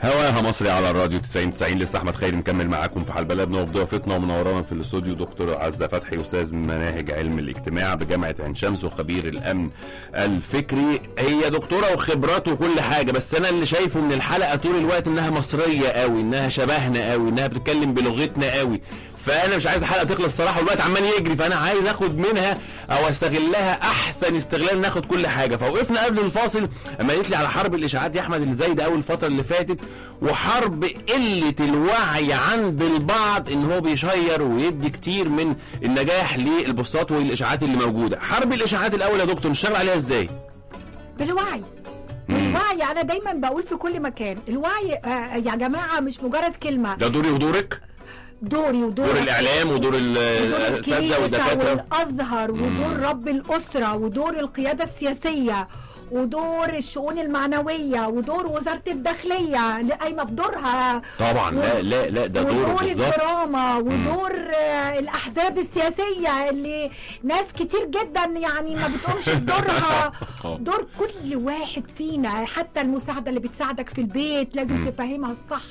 هواها مصري على الراديو 90 90 لسه احمد خيري مكمل معاكم في حال بلدنا وفي ضيافتنا ومنورانا في الاستوديو دكتور عزه فتحي استاذ من مناهج علم الاجتماع بجامعه عين شمس وخبير الامن الفكري هي دكتوره وخبرات وكل حاجه بس انا اللي شايفه من الحلقه طول الوقت انها مصريه قوي انها شبهنا قوي انها بتتكلم بلغتنا قوي فانا مش عايز الحلقه تخلص صراحه والوقت عمال يجري فانا عايز اخد منها او استغلها احسن استغلال ناخد كل حاجه فوقفنا قبل الفاصل اما قالت لي على حرب الاشاعات يا احمد اللي زايده قوي الفتره اللي فاتت وحرب قله الوعي عند البعض ان هو بيشير ويدي كتير من النجاح للبوستات والاشاعات اللي موجوده حرب الاشاعات الاول يا دكتور نشتغل عليها ازاي بالوعي الوعي انا دايما بقول في كل مكان الوعي آه يا جماعه مش مجرد كلمه ده دوري ودورك دوري ودور دور الاعلام ودور ال- ودور الاساتذه الكنيسه والدكاتره والازهر ودور رب الاسره ودور القياده السياسيه ودور الشؤون المعنويه ودور وزاره الداخليه اللي قايمه بدورها طبعا لا لا لا ده دوره ودور بالظبط الدراما ودور آه، الاحزاب السياسيه اللي ناس كتير جدا يعني ما بتقومش بدورها آه. دور كل واحد فينا حتى المساعده اللي بتساعدك في البيت لازم تفهمها الصح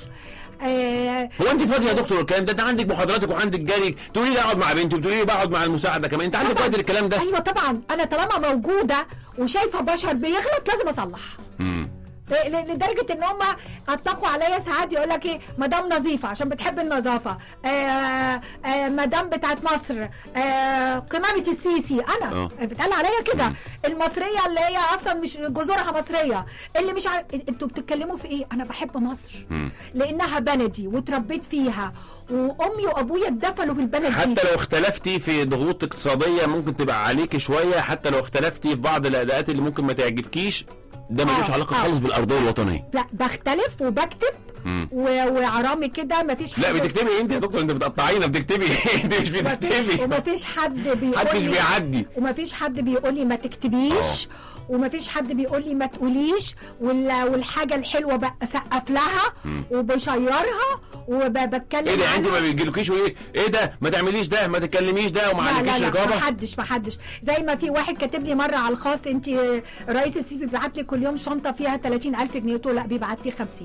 آه هو انت فاضيه يا دكتور الكلام ده انت عندك محاضراتك وعندك جري تقولي لي اقعد مع بنتي وتقولي لي بقعد مع المساعده كمان انت عندك طبعاً. وقت للكلام ده ايوه طبعا انا طالما موجوده وشايفه بشر بيغلط لازم اصلح مم. ل- ل- لدرجه ان هم اطلقوا عليا ساعات يقول لك ايه مدام نظيفه عشان بتحب النظافه آه آه مدام بتاعت مصر آه قمامه السيسي انا آه. بتقال عليا كده المصريه اللي هي اصلا مش جذورها مصريه اللي مش عارف انتوا بتتكلموا في ايه انا بحب مصر لانها بلدي واتربيت فيها وامي وابويا اتدفنوا في البلد دي حتى لو اختلفتي في ضغوط اقتصاديه ممكن تبقى عليك شويه حتى لو اختلفتي في بعض الاداءات اللي ممكن ما تعجبكيش ده ملوش آه، علاقه آه. خالص بالارضيه الوطنيه لا بختلف وبكتب و- وعرامي كده مفيش لا حد- بتكتبي إيه انت يا دكتور انت بتقطعينا بتكتبي إيه؟ انت مش ومفيش, بتكتبي ومفيش حد بيقول محدش لي بيعدي ومفيش حد بيقول لي ما تكتبيش ومفيش حد بيقول لي ما تقوليش وال- والحاجه الحلوه بقى اسقف لها وبشيرها وبتكلم ايه ده انت عنها. ما بيجيلكيش ايه ايه ده ما تعمليش ده ما تتكلميش ده وما لا لا عليكيش لا رقابه ما حدش ما حدش زي ما في واحد كاتب لي مره على الخاص انت رئيس السيسي بيبعت لي كل يوم شنطه فيها 30000 جنيه قلت له لا بيبعت لي 50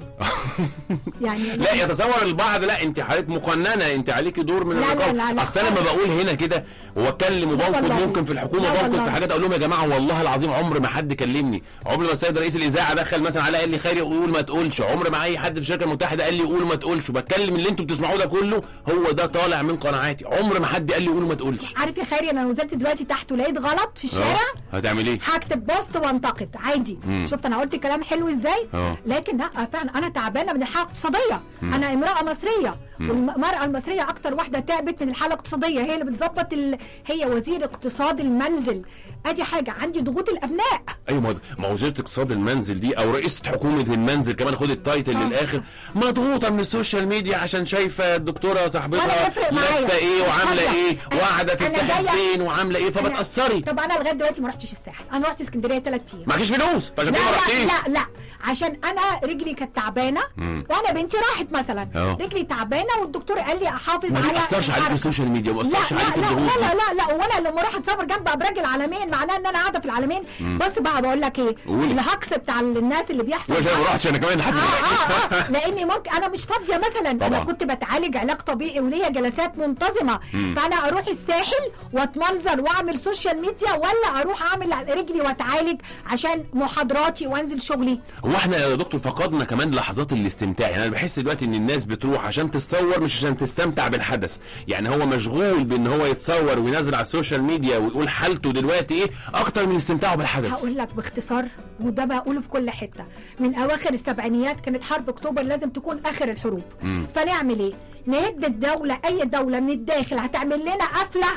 يعني لا يتصور البعض لا انت حضرتك مقننه انت عليكي دور من لا، لا، الرقابه لا، لا، اصل انا لما خالص. بقول هنا كده واتكلم لا وبنقد والله. ممكن في الحكومه لا بنقد في والله. حاجات اقول لهم يا جماعه والله العظيم عمر ما حد كلمني عمر ما السيد رئيس الاذاعه دخل مثلا على قال لي خيري قول ما تقولش عمر ما اي حد في الشركه المتحده قال لي قول ما تقولش بتكلم اللي انتوا بتسمعوه ده كله هو ده طالع من قناعاتي عمر ما حد قال لي قول ما تقولش عارف يا خيري انا لو نزلت دلوقتي تحت ولقيت غلط في الشارع اه، هتعمل ايه هكتب بوست وانتقد عادي شفت انا قلت كلام حلو ازاي اه. لكن لا فعلا انا تعبانه من الحاله الاقتصاديه انا امراه مصريه والمراه المصريه اكتر واحده تعبت من الحاله الاقتصاديه هي اللي بتظبط ال... هي وزير اقتصاد المنزل ادي حاجه عندي ضغوط الابناء ايوه ما ما وزيره اقتصاد المنزل دي او رئيسه حكومه المنزل كمان خد التايتل اه. للاخر مضغوطه من السوشيال ميديا عشان شايفه الدكتوره ولا صاحبتها يفرق معايا. لابسه ايه مش وعامله فاضية. ايه أنا- وقاعده في أنا الساحل جاية- فين وعامله ايه أنا- فبتاثري طب انا لغايه دلوقتي ما رحتش الساحل انا رحت اسكندريه ثلاث ايام معكيش فلوس فعشان لا كده ما لا رحتيش لا لا عشان انا رجلي كانت تعبانه وانا بنتي راحت مثلا اه. رجلي تعبانه والدكتور قال لي احافظ ما على بيأثرش عليك الحركة. السوشيال ميديا ما لا بيأثرش لا عليك لا الضغوط لا دي لا لا وانا لما اروح اتصور جنب ابراج العالمين معناه ان انا قاعده في العالمين بص بقى بقول لك ايه قولي. الهكس بتاع الناس اللي بيحصل مش انا ما ده. رحتش انا كمان لحد اه اه دلوقتي اه لاني ممكن انا مش فاضيه مثلا طبعا. انا كنت بتعالج علاج طبيعي وليا جلسات منتظمه فانا اروح الساحل واتمنظر واعمل سوشيال ميديا ولا اروح اعمل على رجلي واتعالج عشان محاضراتي وانزل شغلي هو احنا يا دكتور فقدنا كمان لحظات الاستمتاع يعني انا بحس دلوقتي ان الناس بتروح عشان تتصور مش عشان تستمتع بالحدث يعني هو مشغول بان هو يتصور وينزل على السوشيال ميديا ويقول حالته دلوقتي ايه اكتر من استمتاعه بالحدث هقول لك باختصار وده بقوله في كل حته من اواخر السبعينيات كانت حرب اكتوبر لازم تكون اخر الحروب فنعمل ايه نهد الدوله اي دوله من الداخل هتعمل لنا قفله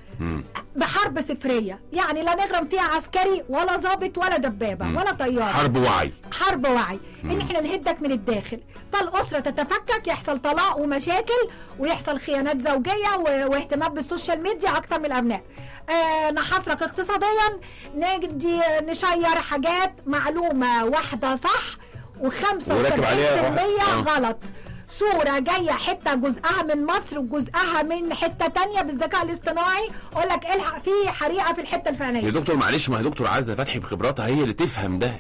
بحرب صفريه يعني لا نغرم فيها عسكري ولا ضابط ولا دبابه ولا طياره حرب وعي حرب وعي ان احنا نهدك من الداخل فالاسره تتفكك يحصل طلاق ومشاكل ويحصل خيانات زوجيه و- واهتمام بالسوشيال ميديا اكتر من الابناء آه نحصرك اقتصاديا نجدي نشير حاجات معلومه واحده صح وركب عليها واحد- و75% آه. غلط صورة جاية حتة جزءها من مصر وجزءها من حتة تانية بالذكاء الاصطناعي اقول لك الحق في حريقة في الحتة يا الفلانية دكتور معلش ما هي دكتور عزه فتحي بخبراتها هي اللي تفهم ده